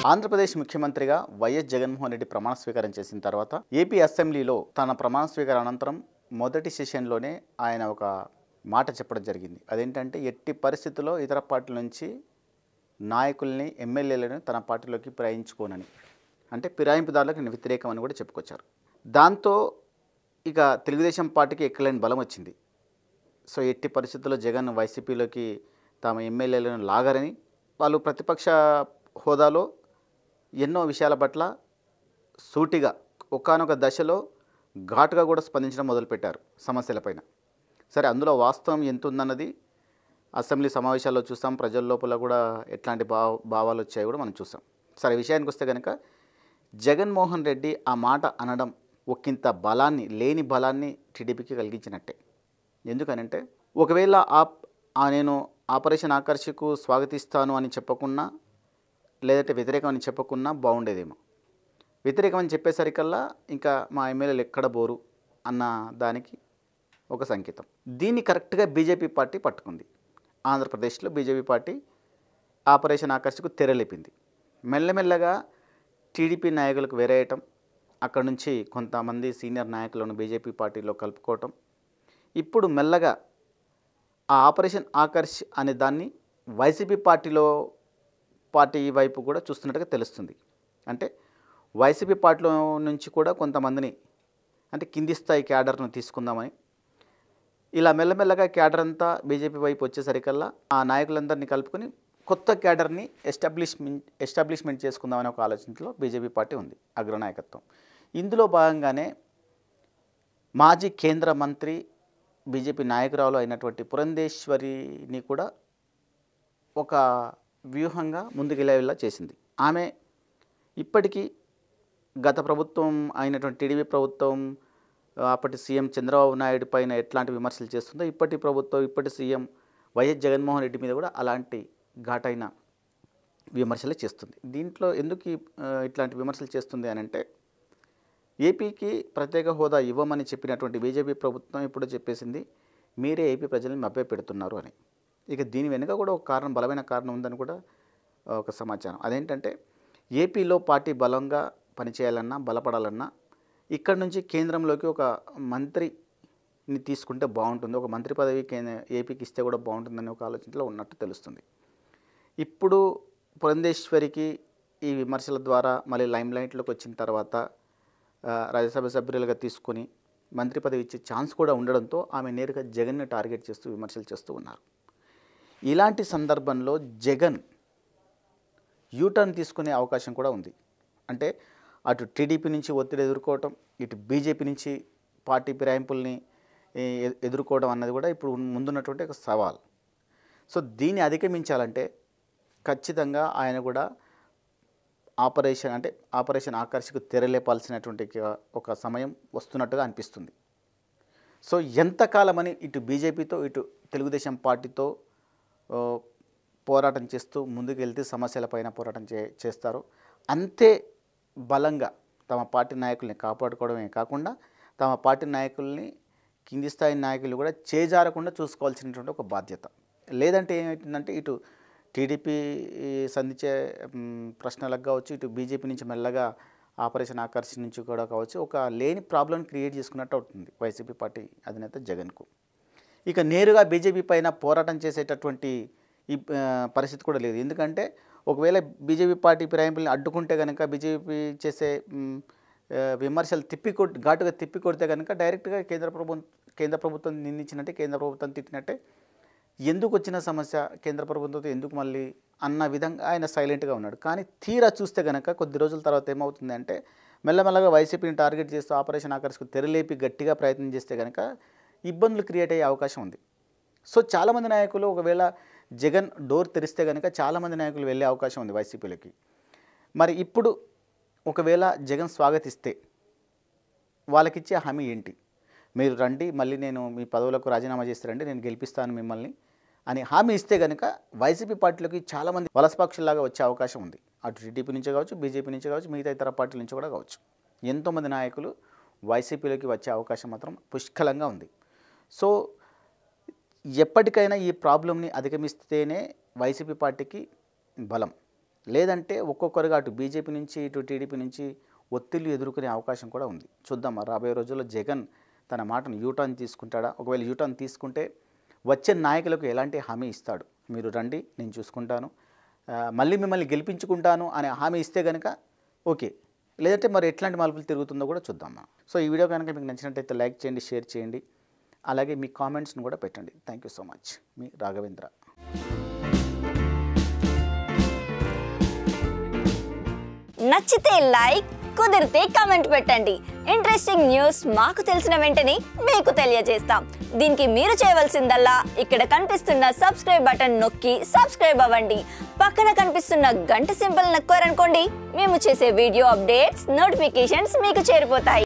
ఆంధ్రప్రదేశ్ ముఖ్యమంత్రిగా వైఎస్ జగన్మోహన్ రెడ్డి ప్రమాణ స్వీకారం చేసిన తర్వాత ఏపీ అసెంబ్లీలో తన ప్రమాణ స్వీకారం అనంతరం మొదటి సెషన్లోనే ఆయన ఒక మాట చెప్పడం జరిగింది అదేంటంటే ఎట్టి పరిస్థితుల్లో ఇతర పార్టీల నుంచి నాయకుల్ని ఎమ్మెల్యేలను తన పార్టీలోకి ఫిరాయించుకోనని అంటే ఫిరాయింపుదారులకు నేను వ్యతిరేకం అని కూడా చెప్పుకొచ్చారు దాంతో ఇక తెలుగుదేశం పార్టీకి ఎక్కలేని బలం వచ్చింది సో ఎట్టి పరిస్థితుల్లో జగన్ వైసీపీలోకి తమ ఎమ్మెల్యేలను లాగరని వాళ్ళు ప్రతిపక్ష హోదాలో ఎన్నో విషయాల పట్ల సూటిగా ఒకానొక దశలో ఘాటుగా కూడా స్పందించడం మొదలుపెట్టారు సమస్యలపైన సరే అందులో వాస్తవం ఎంత ఉందన్నది అసెంబ్లీ సమావేశాల్లో చూస్తాం ప్రజల లోపల కూడా ఎట్లాంటి భావ భావాలు వచ్చాయి కూడా మనం చూసాం సరే విషయానికి వస్తే కనుక జగన్మోహన్ రెడ్డి ఆ మాట అనడం ఒకంత బలాన్ని లేని బలాన్ని టీడీపీకి కలిగించినట్టే ఎందుకనంటే ఒకవేళ ఆ ఆ నేను ఆపరేషన్ ఆకర్షకు స్వాగతిస్తాను అని చెప్పకున్నా లేదంటే వ్యతిరేకం అని చెప్పకున్నా బాగుండేదేమో వ్యతిరేకం అని చెప్పేసరికల్లా ఇంకా మా ఎమ్మెల్యేలు ఎక్కడ బోరు అన్న దానికి ఒక సంకేతం దీన్ని కరెక్ట్గా బీజేపీ పార్టీ పట్టుకుంది ఆంధ్రప్రదేశ్లో బీజేపీ పార్టీ ఆపరేషన్ ఆకర్షకు తెరలేపింది మెల్లమెల్లగా టీడీపీ నాయకులకు వేరేయటం అక్కడ నుంచి కొంతమంది సీనియర్ నాయకులను బీజేపీ పార్టీలో కలుపుకోవటం ఇప్పుడు మెల్లగా ఆ ఆపరేషన్ ఆకర్ష్ అనే దాన్ని వైసీపీ పార్టీలో పార్టీ వైపు కూడా చూస్తున్నట్టుగా తెలుస్తుంది అంటే వైసీపీ పార్టీలో నుంచి కూడా కొంతమందిని అంటే కింది స్థాయి క్యాడర్ను తీసుకుందామని ఇలా మెల్లమెల్లగా క్యాడర్ అంతా బీజేపీ వైపు వచ్చేసరికల్లా ఆ నాయకులందరినీ కలుపుకొని కొత్త క్యాడర్ని ఎస్టాబ్లిష్మెంట్ ఎస్టాబ్లిష్మెంట్ చేసుకుందామనే ఒక ఆలోచనలో బీజేపీ పార్టీ ఉంది అగ్రనాయకత్వం ఇందులో భాగంగానే మాజీ కేంద్ర మంత్రి బీజేపీ నాయకురాలు అయినటువంటి పురంధేశ్వరిని కూడా ఒక వ్యూహంగా ముందుకెళ్ళేలా చేసింది ఆమె ఇప్పటికీ గత ప్రభుత్వం అయినటువంటి టీడీపీ ప్రభుత్వం అప్పటి సీఎం చంద్రబాబు నాయుడు పైన ఎట్లాంటి విమర్శలు చేస్తుందో ఇప్పటి ప్రభుత్వం ఇప్పటి సీఎం వైఎస్ జగన్మోహన్ రెడ్డి మీద కూడా అలాంటి ఘాటైన విమర్శలు చేస్తుంది దీంట్లో ఎందుకు ఈ, ఆ, ఇట్లాంటి విమర్శలు చేస్తుంది అని అంటే ఏపీకి ప్రత్యేక హోదా ఇవ్వమని చెప్పినటువంటి బీజేపీ ప్రభుత్వం ఇప్పుడు చెప్పేసింది మీరే ఏపీ ప్రజల్ని మభ్య పెడుతున్నారు అని ఇక దీని వెనుక కూడా ఒక కారణం బలమైన కారణం ఉందని కూడా ఆ, ఒక సమాచారం అదేంటంటే ఏపీలో పార్టీ బలంగా పనిచేయాలన్నా బలపడాలన్నా ఇక్కడ నుంచి కేంద్రంలోకి ఒక మంత్రిని తీసుకుంటే బాగుంటుంది ఒక మంత్రి పదవి కేంద్ర ఏపీకి ఇస్తే కూడా బాగుంటుందనే ఒక ఆలోచనలో ఉన్నట్టు తెలుస్తుంది ఇప్పుడు పురంధేశ్వరికి ఈ విమర్శల ద్వారా మళ్ళీ లైమ్ లైట్లోకి వచ్చిన తర్వాత ఆ, రాజ్యసభ సభ్యులుగా తీసుకొని మంత్రి పదవి ఇచ్చే ఛాన్స్ కూడా ఉండడంతో ఆమె నేరుగా జగన్ని టార్గెట్ చేస్తూ విమర్శలు చేస్తూ ఉన్నారు ఇలాంటి సందర్భంలో జగన్ యూటర్న్ తీసుకునే అవకాశం కూడా ఉంది అంటే అటు టీడీపీ నుంచి ఒత్తిడి ఎదుర్కోవటం ఇటు బీజేపీ నుంచి పార్టీ ఫిరాయింపుల్ని ఏ, ఎ- ఎదుర్కోవడం అన్నది కూడా ఇప్పుడు ముందున్నటువంటి ఒక సవాల్ సో దీన్ని అధిగమించాలంటే ఖచ్చితంగా ఆయన కూడా ఆపరేషన్ అంటే ఆపరేషన్ ఆకర్షకు తెరలేపాల్సినటువంటి ఒక- ఒక సమయం వస్తున్నట్టుగా అనిపిస్తుంది సో ఎంతకాలమని ఇటు బీజేపీతో ఇటు తెలుగుదేశం పార్టీతో ఓ, పోరాటం చేస్తూ ముందుకు వెళ్తే సమస్యలపైన పోరాటం చే చేస్తారో అంతే బలంగా తమ పార్టీ నాయకుల్ని కాపాడుకోవడమే కాకుండా తమ పార్టీ నాయకుల్ని కింది స్థాయి నాయకులు కూడా చేజారకుండా చూసుకోవాల్సినటువంటి ఒక బాధ్యత లేదంటే ఏమవుతుందంటే ఇటు టీడీపీ సంధించే మ్, ప్రశ్నలకు కావచ్చు ఇటు బీజేపీ నుంచి మెల్లగా ఆపరేషన్ ఆకర్ష్ నుంచి కూడా కావచ్చు ఒక లేని ప్రాబ్లం క్రియేట్ చేసుకున్నట్టు అవుతుంది వైసీపీ పార్టీ అధినేత జగన్కు ఇక నేరుగా బీజేపీ పైన పోరాటం చేసేటటువంటి ఈ ఆ, పరిస్థితి కూడా లేదు ఎందుకంటే ఒకవేళ బీజేపీ పార్టీ ఫిరాయింపుల్ని అడ్డుకుంటే కనుక బీజేపీ చేసే మ్, ఆ, విమర్శలు తిప్పి కొట్ ఘాటుగా తిప్పి కొడితే కనుక డైరెక్ట్గా కేంద్ర ప్రభుత్వం కేంద్ర ప్రభుత్వం నిందించినట్టే కేంద్ర ప్రభుత్వం తిట్టినట్టే ఎందుకు వచ్చిన సమస్య కేంద్ర ప్రభుత్వంతో ఎందుకు మళ్ళీ అన్న విధంగా ఆయన సైలెంట్గా ఉన్నాడు కానీ తీరా చూస్తే కనుక కొద్ది రోజుల తర్వాత ఏమవుతుంది అంటే మెల్లమెల్లగా వైసీపీని టార్గెట్ చేస్తూ ఆపరేషన్ ఆకర్షకు తెరలేపి గట్టిగా ప్రయత్నం చేస్తే కనుక ఇబ్బందులు క్రియేట్ అయ్యే అవకాశం ఉంది సో చాలామంది నాయకులు ఒకవేళ జగన్ డోర్ తెరిస్తే కనుక చాలామంది నాయకులు వెళ్ళే అవకాశం ఉంది వైసీపీలకి మరి ఇప్పుడు ఒకవేళ జగన్ స్వాగతిస్తే వాళ్ళకిచ్చే హామీ ఏంటి మీరు రండి మళ్ళీ నేను మీ పదవులకు రాజీనామా చేస్తారండి నేను గెలిపిస్తాను మిమ్మల్ని అని హామీ ఇస్తే కనుక వైసీపీ పార్టీలోకి చాలామంది వలసపక్షుల్లాగా వచ్చే అవకాశం ఉంది అటు టీడీపీ నుంచి కావచ్చు బీజేపీ నుంచి కావచ్చు మిగతా ఇతర పార్టీల నుంచి కూడా కావచ్చు ఎంతోమంది నాయకులు వైసీపీలోకి వచ్చే అవకాశం మాత్రం పుష్కలంగా ఉంది సో ఎప్పటికైనా ఈ ప్రాబ్లంని అధిగమిస్తేనే వైసీపీ పార్టీకి బలం లేదంటే ఒక్కొక్కరుగా అటు బీజేపీ నుంచి ఇటు టీడీపీ నుంచి ఒత్తిళ్లు ఎదుర్కొనే అవకాశం కూడా ఉంది చూద్దాం మరి రాబోయే రోజుల్లో జగన్ తన మాటను యూటర్న్ తీసుకుంటాడా ఒకవేళ యూటర్న్ తీసుకుంటే వచ్చే నాయకులకు ఎలాంటి హామీ ఇస్తాడు మీరు రండి నేను చూసుకుంటాను ఆ, మళ్ళీ మిమ్మల్ని గెలిపించుకుంటాను అనే హామీ ఇస్తే కనుక ఓకే లేదంటే మరి ఎట్లాంటి మలుపులు తిరుగుతుందో కూడా చూద్దాం మనం సో ఈ వీడియో కనుక మీకు నచ్చినట్టయితే లైక్ చేయండి షేర్ చేయండి అలాగే మీ కామెంట్స్ని కూడా పెట్టండి థ్యాంక్ యూ సో మచ్ మీ రాఘవేంద్ర నచ్చితే లైక్ కుదిరితే కామెంట్ పెట్టండి ఇంట్రెస్టింగ్ న్యూస్ మాకు తెలిసిన వెంటనే మీకు తెలియజేస్తాం దీనికి మీరు చేయవలసిందల్లా ఇక్కడ కనిపిస్తున్న సబ్స్క్రైబ్ బటన్ నొక్కి సబ్స్క్రైబ్ అవ్వండి పక్కన కనిపిస్తున్న గంట సింబల్ నొక్కారనుకోండి మేము చేసే వీడియో అప్డేట్స్ నోటిఫికేషన్స్ మీకు చేరిపోతాయి